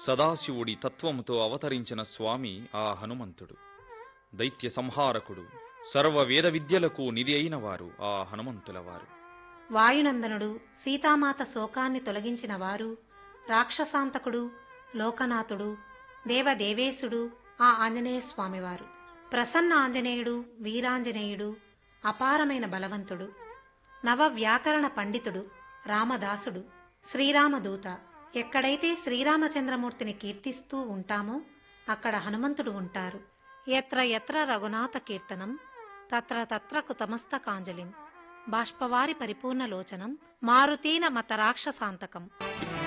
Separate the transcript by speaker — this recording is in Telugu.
Speaker 1: సదాశివుడి తత్వముతో అవతరించిన స్వామి ఆ హనుమంతుడు దైత్య సంహారకుడు సర్వ వేద విద్యలకు నిధి అయిన వారు ఆ హనుమంతుల వారు
Speaker 2: వాయునందనుడు సీతామాత శోకాన్ని తొలగించిన వారు రాక్షసాంతకుడు లోకనాథుడు దేవదేవేశుడు ఆ ఆంజనేయ స్వామివారు ప్రసన్న ఆంజనేయుడు వీరాంజనేయుడు అపారమైన బలవంతుడు నవ వ్యాకరణ పండితుడు రామదాసుడు శ్రీరామదూత ఎక్కడైతే శ్రీరామచంద్రమూర్తిని కీర్తిస్తూ ఉంటామో అక్కడ హనుమంతుడు ఉంటారు ఎత్ర ఎత్ర రఘునాథ కీర్తనం తత్ర తత్ర కుతమస్తకాంజలిం బాష్పవారి పరిపూర్ణలోచనం మారుతీన మత రాక్షసాంతకం